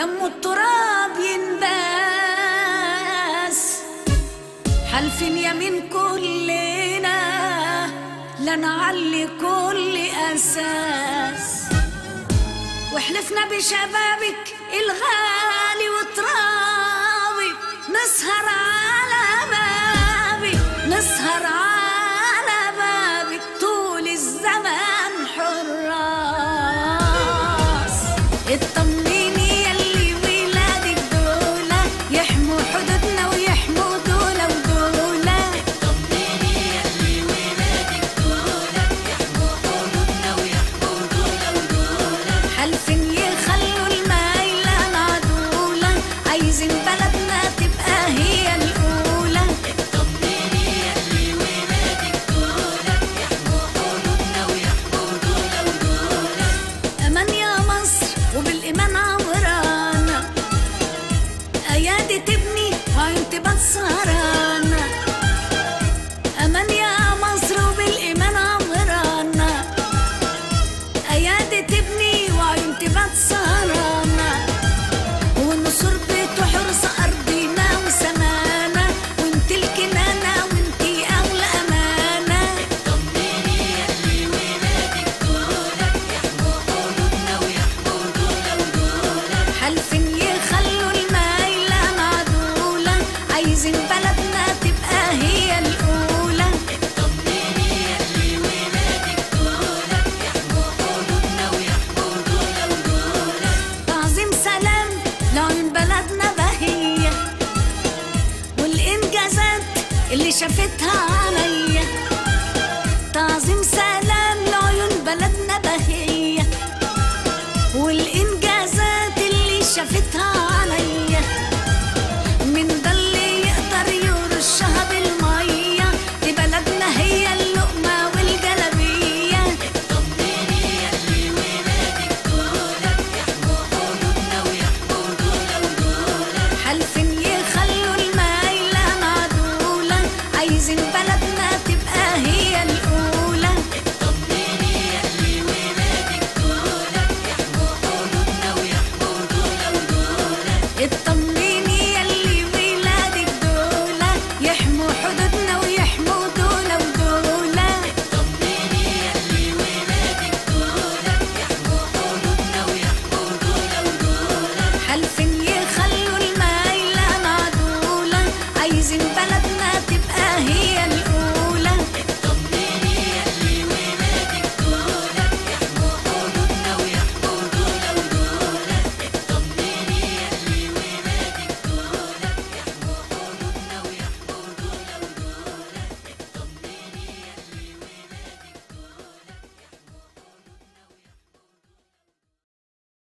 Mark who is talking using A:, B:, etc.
A: دم التراب ينباس حلفين يمين كلنا لا نعلي كل أساس وحلفنا بشبابك الغالي وترابي نسهر على بابك نسهر على بابك طول الزمان حراس اطمني يلي ولادك دولة يحموا حدودنا ويحموا دولة ودولة اطمني يلي ولادك دولة يحموا حدودنا ويحموا دولة ودولة حلفين يخلوا الميلان عدولة عايزين بلدنا تبقى هي الأولى اطمني يلي ولادك دولة يحموا حدودنا ويحموا دولة ودولة أمان يا مصر وبالإيمان عمرانا أيادي تبني وعين تبقى سهرانة أمان يا مصر وبالإيمان عمرانا أيادي تبني وعين تبقى سهرانة والنصر بتحرس أرضنا وسمانا وانت الكنانة وانت أغلى أمانة طمني يلي ولادك دولة يحموا حدودنا ويحموا دولة ودولة حلفين يخلوا الميلان عدولة عايزين بلدنا تبقى هي الأولى طمني يلي ولادك دولة يحموا حدودنا ويحموا دولة ودولة تعظيم سلام لعيون بلدنا بهية والإنجازات اللي شافتها عليا تعظيم سلام لعيون بلدنا بهية والإنجازات اللي شافتها عليا من ده اللي يقدر يرشها بالمية دي بلدنا هي اللقمة والجلبية طمني يلي ولادك دولة يحموا حدودنا ويحموا دولة ودولة حلفين يخلوا الميلان عدولة عايزين بلد